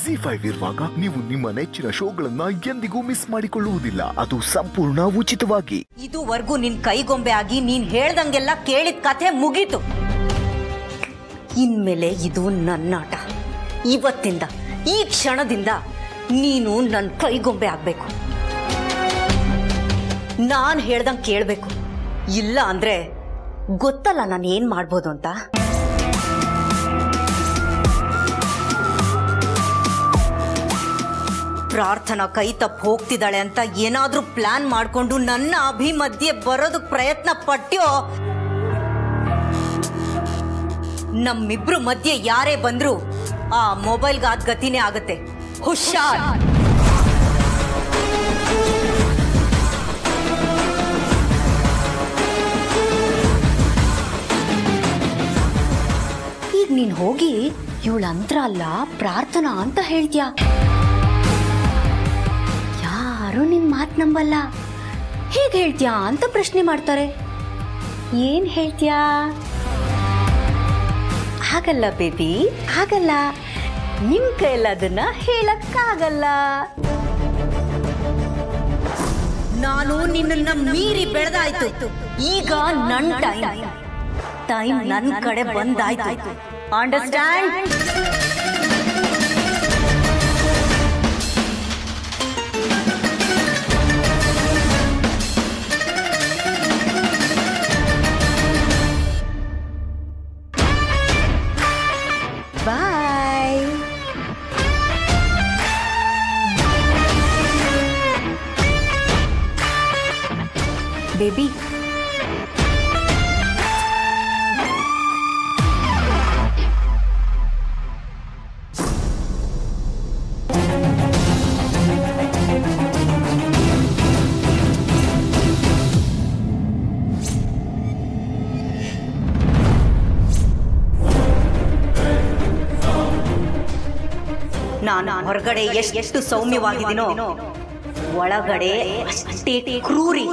G five ಇರುವಾಗ ನೀವು ನಿಮ್ಮ ನೆಚ್ಚಿನ ಶೋಗಳನ್ನ ಎಂದಿಗೂ ಮಿಸ್ ಮಾಡಿಕೊಳ್ಳುವುದಿಲ್ಲ ಅದು ಸಂಪೂರ್ಣ ಉಚಿತವಾಗಿ ಇದುವರೆಗೂ ನಿನ್ ಕೈಗೊಂಬೆ ಆಗಿ ನೀನ್ ಹೇಳ್ದಂಗೆಲ್ಲ ಕೇಳಿದ ಕಥೆ ಮುಗೀತು ಇನ್ಮೇಲೆ ಇದು ನನ್ನಾಟ ಇವತ್ತಿಂದ ಈ ಕ್ಷಣದಿಂದ ನೀನು ನನ್ನ ಕೈಗೊಂಬೆ ಆಗ್ಬೇಕು ನಾನ್ ಹೇಳ್ದಂಗೆ ಕೇಳಬೇಕು ಇಲ್ಲ ಅಂದ್ರೆ ಗೊತ್ತಲ್ಲ ನಾನು ಏನ್ ಮಾಡ್ಬೋದು ಅಂತ ಪ್ರಾರ್ಥನಾ ಕೈ ತಪ್ಪು ಹೋಗ್ತಿದ್ದಾಳೆ ಅಂತ ಏನಾದ್ರೂ ಪ್ಲಾನ್ ಮಾಡ್ಕೊಂಡು ನನ್ನ ಅಭಿ ಮಧ್ಯೆ ಬರೋದಕ್ ಪ್ರಯತ್ನ ಪಟ್ಟ್ಯೋ ನಮ್ಮಿಬ್ರು ಮಧ್ಯೆ ಯಾರೇ ಬಂದ್ರು ಆ ಮೊಬೈಲ್ಗೆ ಆದ ಗತಿನೇ ಆಗತ್ತೆ ಹುಷಾರ್ ಈಗ ನೀನ್ ಹೋಗಿ ಇವಳ ಅಂತ್ರ ಅಲ್ಲ ಪ್ರಾರ್ಥನಾ ಅಂತ ಹೇಳ್ತ್ಯಾ ಯಾರು ನಿನ್ ಮಾತ್ ನಂಬಲ್ಲ ಹೇಗೆ ಹೇಳ್ತ್ಯಾ ಅಂತ ಪ್ರಶ್ನೆ ಮಾಡ್ತಾರೆ ಏನ್ ಹೇಳ್ತ್ಯಾ ಆಗಲ್ಲ ಬೇಬಿ ಆಗಲ್ಲ ನಿಮ್ ಕೈಯಲ್ಲಿ ಅದನ್ನ ಹೇಳಕ್ಕಾಗಲ್ಲ ನಾನು ನಿನ್ನನ್ನ ಮೀರಿ ಬೆಳೆದಾಯ್ತು ಈಗ ನನ್ ಟೈಮ್ ಟೈಮ್ ನನ್ ಕಡೆ ಬಂದಾಯ್ತು ಅಂಡರ್ಸ್ಟ್ಯಾಂಡ್ ಬಾಯ್ ಬೇಬಿ ನಾನು ಹೊರಗಡೆ ಎಷ್ಟು ಸೌಮ್ಯವಾಗಿದ್ದೀನೋ ಒಳಗಡೆ ಅಷ್ಟೇ ಕ್ರೂರಿ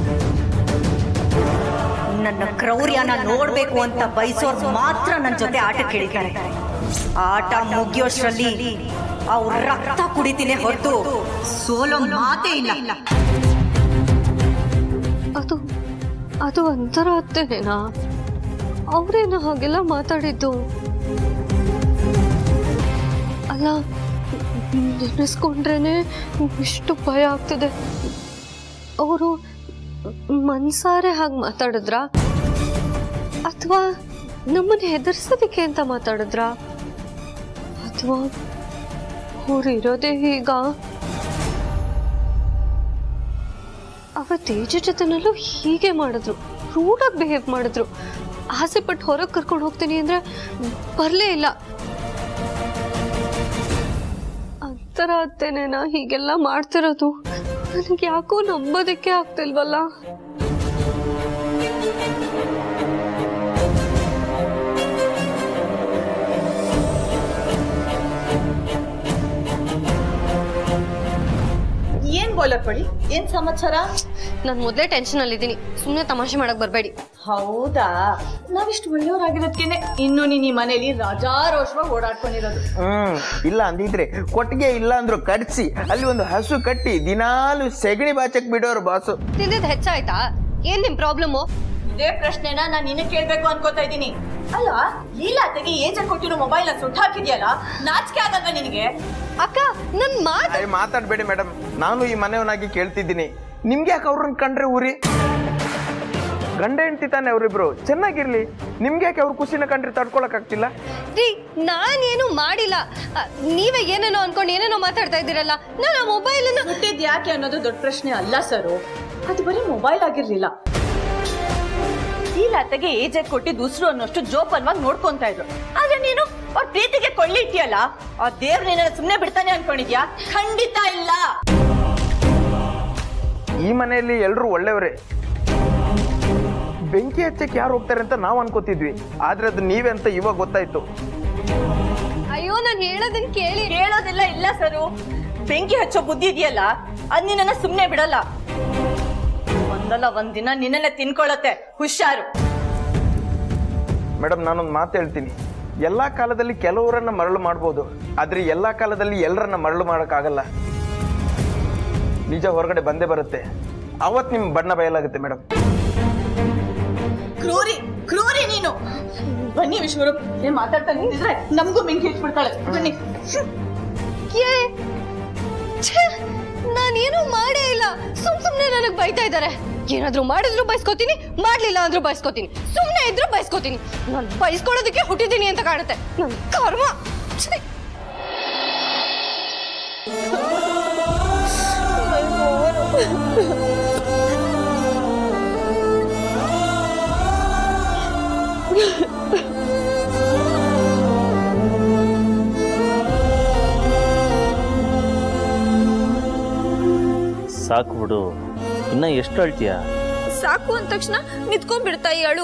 ನನ್ನ ಕ್ರೌರ್ಯನ ನೋಡ್ಬೇಕು ಅಂತ ಬಯಸೋರ್ ಮಾತ್ರ ನನ್ನ ಜೊತೆ ಆಟ ಕೇಳಿದ್ದಾರೆ ಆಟ ಮುಗಿಯೋಷ್ರಲ್ಲಿ ಅವ್ರ ರಕ್ತ ಕುಡಿತೀನಿ ಹೊರತು ಸೋಲೋ ಮಾತೇ ಇಲ್ಲ ಅದು ಅದು ಒಂಥರ ಅತ್ತೇನೇನಾ ಅವರೇನ ಹಾಗೆಲ್ಲ ಮಾತಾಡಿದ್ದು ಅಲ್ಲ ನೆನೆಸ್ಕೊಂಡ್ರೇನೆ ಇಷ್ಟು ಭಯ ಆಗ್ತಿದೆ ಅವರು ಮನ್ಸಾರೆ ಹಾಗೆ ಮಾತಾಡಿದ್ರ ಅಥವಾ ನಮ್ಮನ್ನ ಹೆದರ್ಸೋದಕ್ಕೆ ಅಂತ ಮಾತಾಡಿದ್ರ ಅಥವಾ ಅವ್ರು ಇರೋದೇ ಈಗ ಅವ ತೇಜ ಜೊತೆನಲ್ಲೂ ಹೀಗೆ ಮಾಡಿದ್ರು ರೂಡಾಗಿ ಬಿಹೇವ್ ಮಾಡಿದ್ರು ಆಸೆ ಪಟ್ಟು ಹೊರಗೆ ಕರ್ಕೊಂಡು ಹೋಗ್ತೀನಿ ಅಂದ್ರೆ ಬರಲೇ ಇಲ್ಲ ಅಂತರ ಅತ್ತೇನೇನ ಹೀಗೆಲ್ಲ ಮಾಡ್ತಿರೋದು ನನಗೆ ಯಾಕೋ ನಂಬೋದಕ್ಕೆ ಆಗ್ತಿಲ್ವಲ್ಲ ಏನ್ ಬೋಲಕ್ಕೊಳ್ಳಿ ಏನ್ ಸಮಾಚಾರ ನಾನು ಮೊದಲೇ ಟೆನ್ಷನ್ ಅಲ್ಲಿದ್ದೀನಿ ಸುಮ್ಮನೆ ತಮಾಷೆ ಮಾಡಕ್ ಬರಬೇಡಿ ಹೌದಾ ನಾವಿಷ್ಟು ಒಳ್ಳೆಯವರಾಗಿರೋದ್ಕೇನೆ ಇನ್ನು ನೀನ್ ಈ ಮನೇಲಿ ರಾಜಾರೋಷವಾಗಿ ಓಡಾಡ್ಕೊಂಡಿರೋದು ಹ್ಮ್ ಇಲ್ಲ ಅಂದಿದ್ರೆ ಕೊಟ್ಟಿಗೆ ಇಲ್ಲ ಅಂದ್ರು ಕಟ್ಸಿ ಅಲ್ಲಿ ಒಂದು ಹಸು ಕಟ್ಟಿ ದಿನಾಲು ಸೆಗಣಿ ಬಾಚಕ್ ಬಿಡೋರು ಬಾಸು ತಿಂದಿದ್ದು ಹೆಚ್ಚಾಯ್ತಾ ಏನ್ ನಿಮ್ ಪ್ರಾಬ್ಲಮ್ಮು ಇದೇ ಪ್ರಶ್ನೆನ ನಾನ್ ನಿನ್ನ ಕೇಳ್ಬೇಕು ಅನ್ಕೋತಾ ಇದ್ದೀನಿ ಅಲ್ಲ ಲೀಲಾತೆಗೆ ಏಜ ಕೊಟ್ಟಿರೋ ಮೊಬೈಲ್ ನ ಸುಟ್ಟು ಹಾಕಿದ್ಯಲ್ಲ ನಾಚಿಕೆ ಆಗಲ್ವಾ ನಿನಗೆ ಅಕ್ಕ ನನ್ ಮಾತ್ ಅಯ್ಯ ಮಾತಾಡ್ಬೇಡಿ ಮೇಡಮ್ ನಾನು ಈ ಮನೆಯವನಾಗಿ ಕೇಳ್ತಿದ್ದೀನಿ ನಿಮ್ಗೆ ಯಾಕೆ ಅವ್ರನ್ನ ಕಂಡ್ರೆ ಊರಿ ಗಂಡ ಹೆಂಡತಿ ತಾನೆ ಅವರಿಬ್ರು ಚೆನ್ನಾಗಿರ್ಲಿ ನಿಮ್ಗೆ ಯಾಕೆ ಅವ್ರ ಖುಷಿನ ಕಂಡ್ರೆ ತಡ್ಕೊಳಕ್ ಆಗ್ತಿಲ್ಲ ರೀ ನಾನೇನು ಮಾಡಿಲ್ಲ ಅ, ನೀವೇ ಏನೇನೋ ಅನ್ಕೊಂಡು ಏನೇನೋ ಮಾತಾಡ್ತಾ ಇದ್ದೀರಲ್ಲ ನಾನು ಆ ಮೊಬೈಲ್ ಹುಟ್ಟಿದ್ ಯಾಕೆ ಅನ್ನೋದು ದೊಡ್ಡ ಪ್ರಶ್ನೆ ಅಲ್ಲ ಸರು ಅದು ಬರೀ ಮೊಬೈಲ್ ಆಗಿರ್ಲಿಲ್ಲ ಲೀಲಾತೆಗೆ ಏಜ್ ಕೊಟ್ಟಿದ್ದು ಉಸಿರು ಅನ್ನೋಷ್ಟು ಜೋಪಾನವಾಗಿ ನೋಡ್ಕೊಂತಾ ಇದ್ರು ಆದ್ರೆ ನೀನು ಅವ್ರ ಪ್ರೀತಿಗೆ ಕೊಳ್ಳಿ ಇಟ್ಟಿಯಲ್ಲ ಆ ದೇವ್ರ ನಿನ್ನ ಸುಮ್ನೆ ಬಿಡ್ತಾನೆ ಅನ್ಕೊಂಡಿದ್ಯಾ ಖಂಡಿತ ಇಲ್ಲ ಈ ಮನೆಯಲ್ಲಿ ಎಲ್ರು ಒಳ್ಳೆಯವರೇ ಬೆಂಕಿ ಹಚ್ಚಕ್ಕೆ ಯಾರು ಹೋಗ್ತಾರೆ ಅಂತ ನಾವು ಅನ್ಕೋತಿದ್ವಿ ಆದ್ರೆ ಅದು ನೀವೇ ಅಂತ ಇವಾಗ ಗೊತ್ತಾಯ್ತು ಅಯ್ಯೋ ನಾನು ಹೇಳೋದನ್ನ ಕೇಳಿ ಕೇಳೋದಿಲ್ಲ ಇಲ್ಲ ಸರು ಬೆಂಕಿ ಹಚ್ಚೋ ಬುದ್ಧಿ ಇದೆಯಲ್ಲ ಅದ್ ನಿನ್ನ ಸುಮ್ನೆ ಬಿಡಲ್ಲ ಒಂದಲ್ಲ ಒಂದಿನ ನಿನ್ನನ್ನ ತಿನ್ಕೊಳತ್ತೆ ಹುಷಾರು ಮೇಡಮ್ ನಾನೊಂದು ಮಾತು ಹೇಳ್ತೀನಿ ಎಲ್ಲ ಕಾಲದಲ್ಲಿ ಕೆಲವರನ್ನ ಮರಳು ಮಾಡ್ಬೋದು ಆದ್ರೆ ಎಲ್ಲ ಕಾಲದಲ್ಲಿ ಎಲ್ಲರನ್ನ ಮರಳು ಮಾಡೋಕ್ಕಾಗಲ್ಲ ನಿಜ ಹೊರಗಡೆ ಬಂದೇ ಬರುತ್ತೆ ಅವತ್ತು ನಿಮ್ಮ ಬಣ್ಣ ಬಯಲಾಗುತ್ತೆ ಮೇಡಮ್ ಕ್ರೂರಿ ಕ್ರೂರಿ ನೀನು ಬನ್ನಿ ವಿಶ್ವರೂಪ್ ಏನ್ ಮಾತಾಡ್ತಾ ನಿಂತಿದ್ರೆ ನಮಗೂ ಮಿಂಗ್ ಹೆಚ್ಚಿಬಿಡ್ತಾಳೆ ಬನ್ನಿ ಏ ಛೇ, ನಾನೇನು ಮಾಡೇ ಇಲ್ಲ ಸುಮ್ ಸುಮ್ನೆ ನನಗ್ ಬೈತಾ ಇದ್ದಾರೆ ಏನಾದ್ರೂ ಮಾಡಿದ್ರು ಬೈಸ್ಕೋತೀನಿ ಮಾಡ್ಲಿಲ್ಲ ಅಂದ್ರೂ ಬೈಸ್ಕೋತೀನಿ ಸುಮ್ನೆ ಇದ್ರು ಬೈಸ್ಕೋತೀನಿ ನಾನು ಬೈಸ್ಕೊಳ್ಳೋದಕ್ಕೆ ಹುಟ್ಟಿದ್ದೀನಿ ಅಂತ ಕಾಣುತ್ತೆ ನನ್ ಕರ್ಮ ಛೇ. ಸಾಕು ಬಿಡು ಇನ್ನ ಎಷ್ಟು ಅಳ್ತೀಯ ಸಾಕು ಅಂದ ತಕ್ಷಣ ನಿಂತ್ಕೊಂಡ್ಬಿಡ್ತಾ ಈ ಅಳು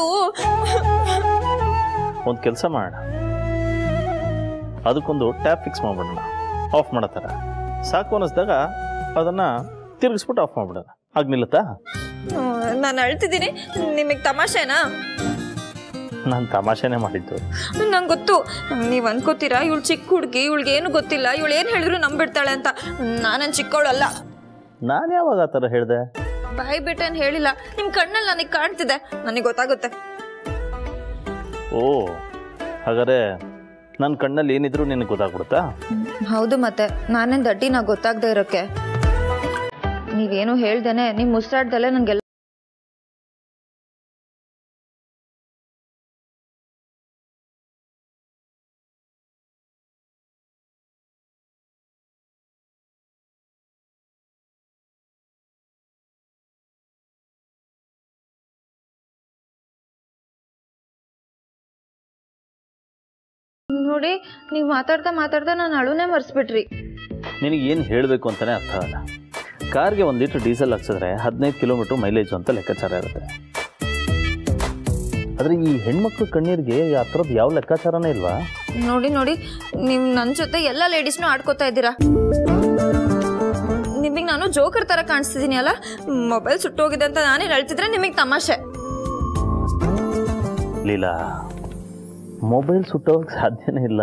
ಒಂದು ಕೆಲಸ ಮಾಡೋಣ ಅದಕ್ಕೊಂದು ಟ್ಯಾಪ್ ಫಿಕ್ಸ್ ಮಾಡ್ಬಿಡೋಣ ಆಫ್ ಮಾಡೋ ಥರ ಸಾಕು ಅನ್ನಿಸ್ದಾಗ ಅದನ್ನ ತಿರುಗಿಸ್ಬಿಟ್ಟು ಆಫ್ ಮಾಡ್ಬಿಡೋಣ ಆಗ ನಿಲ್ಲುತ್ತಾ ನಾನು ಅಳ್ತಿದ್ದೀನಿ ನಿಮಗೆ ತಮಾಷೆನಾ ನಾನು ತಮಾಷೆನೇ ಮಾಡಿದ್ದು ನಂಗೆ ಗೊತ್ತು ನೀವು ಅನ್ಕೋತೀರಾ ಇವಳು ಚಿಕ್ಕ ಹುಡುಗಿ ಇವಳಿಗೆ ಏನು ಗೊತ್ತಿಲ್ಲ ಇವಳು ಏನು ಹೇಳಿದ್ರು ನಂಬಿಡ್ತಾಳೆ ಅಂತ ನಾನೇನು ಚಿಕ್ಕವಳಲ್ಲ ನಾನು ಯಾವಾಗ ಆ ಥರ ಹೇಳಿದೆ ಬಾಯ್ ಬಿಟ್ಟೇನು ಹೇಳಿಲ್ಲ ನಿಮ್ಮ ಕಣ್ಣಲ್ಲಿ ನನಗೆ ಕಾಣ್ತಿದೆ ನನಗೆ ಗೊತ್ತಾಗುತ್ತೆ ಓ ಹಾಗಾದ್ರೆ ನನ್ನ ಕಣ್ಣಲ್ಲಿ ಏನಿದ್ರು ನಿನಗೆ ಗೊತ್ತಾಗ್ಬಿಡುತ್ತಾ ಹೌದು ಮತ್ತೆ ನಾನೇನು ದಡ್ಡಿನ ಗೊತ್ತಾಗದೆ ಇರೋಕ್ಕೆ ನೀವೇನು ಹೇಳ್ದೇನೆ ನಿಮ್ಮ ಮುಸ್ತಾಡ್ದಲ್ಲೇ ನನಗೆಲ್ಲ ನೋಡಿ ನೀವು ಮಾತಾಡ್ತಾ ಮಾತಾಡ್ತಾ ನಾನು ಅಳುನೇ ಮರ್ಸ್ಬಿಟ್ರಿ ನಿನಗೆ ಏನು ಹೇಳಬೇಕು ಅಂತಲೇ ಅರ್ಥ ಆಗಲ್ಲ ಕಾರ್ಗೆ ಒಂದು ಲೀಟ್ರ್ ಡೀಸೆಲ್ ಹಾಕ್ಸಿದ್ರೆ ಹದಿನೈದು ಕಿಲೋಮೀಟ್ರ್ ಮೈಲೇಜ್ ಅಂತ ಲೆಕ್ಕಾಚಾರ ಇರುತ್ತೆ ಆದರೆ ಈ ಹೆಣ್ಮಕ್ಳು ಕಣ್ಣೀರಿಗೆ ಆ ಥರದ್ದು ಯಾವ ಲೆಕ್ಕಾಚಾರನೇ ಇಲ್ವಾ ನೋಡಿ ನೋಡಿ ನೀವು ನನ್ನ ಜೊತೆ ಎಲ್ಲ ಲೇಡೀಸ್ನು ಆಡ್ಕೋತಾ ಇದ್ದೀರಾ ನಿಮಗೆ ನಾನು ಜೋಕರ್ ಥರ ಕಾಣಿಸ್ತಿದ್ದೀನಿ ಅಲ್ಲ ಮೊಬೈಲ್ ಸುಟ್ಟೋಗಿದೆ ಅಂತ ನಾನೇ ಹೇಳ್ತಿದ್ರೆ ನಿಮಗೆ ತಮಾಷೆ ಲೀಲಾ ಮೊಬೈಲ್ ಸುಟ್ಟೋಗಕ್ಕೆ ಸಾಧ್ಯನೇ ಇಲ್ಲ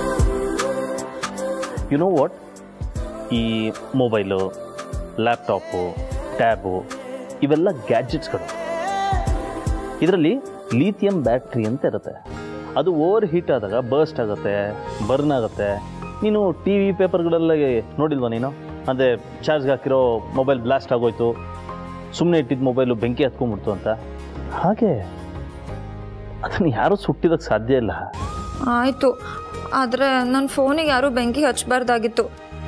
ಯು ನೋ ವಾಟ್ ಈ ಮೊಬೈಲು ಲ್ಯಾಪ್ಟಾಪು ಟ್ಯಾಬು ಇವೆಲ್ಲ ಗ್ಯಾಡ್ಜೆಟ್ಸ್ಗಳು ಇದರಲ್ಲಿ ಲೀಥಿಯಂ ಬ್ಯಾಟ್ರಿ ಅಂತ ಇರುತ್ತೆ ಅದು ಓವರ್ ಹೀಟ್ ಆದಾಗ ಬರ್ಸ್ಟ್ ಆಗುತ್ತೆ ಬರ್ನ್ ಆಗುತ್ತೆ ನೀನು ಟಿ ವಿ ಪೇಪರ್ಗಳಲ್ಲಿ ನೋಡಿಲ್ವಾ ನೀನು ಅಂದರೆ ಚಾರ್ಜ್ಗೆ ಹಾಕಿರೋ ಮೊಬೈಲ್ ಬ್ಲಾಸ್ಟ್ ಆಗೋಯ್ತು ಸುಮ್ಮನೆ ಇಟ್ಟಿದ್ದ ಮೊಬೈಲು ಬೆಂಕಿ ಹತ್ಕೊಂಡ್ಬಿಡ್ತು ಅಂತ ಹಾಗೆ ಅದನ್ನು ಯಾರೂ ಸುಟ್ಟಿದಕ್ಕೆ ಸಾಧ್ಯ ಇಲ್ಲ ಆಯಿತು ಆದರೆ ನನ್ನ ಫೋನಿಗೆ ಯಾರೂ ಬೆಂಕಿ ಹಚ್ಚಬಾರ್ದಾಗಿತ್ತು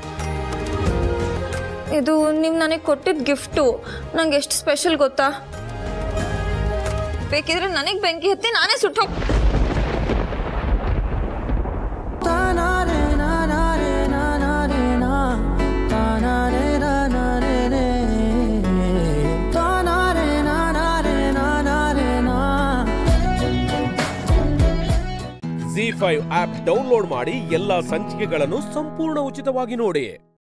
ಇದು ನೀವು ನನಗೆ ಕೊಟ್ಟಿದ್ದ ಗಿಫ್ಟು ನಂಗೆ ಎಷ್ಟು ಸ್ಪೆಷಲ್ ಗೊತ್ತಾ ಬೇಕಿದ್ರೆ ನನಗೆ ಬೆಂಕಿ ಹತ್ತಿ ನಾನೇ ಸುಟ್ಟು ಜಿ ಫೈವ್ ಆಪ್ ಡೌನ್ಲೋಡ್ ಮಾಡಿ ಎಲ್ಲಾ ಸಂಚಿಕೆಗಳನ್ನು ಸಂಪೂರ್ಣ ಉಚಿತವಾಗಿ ನೋಡಿ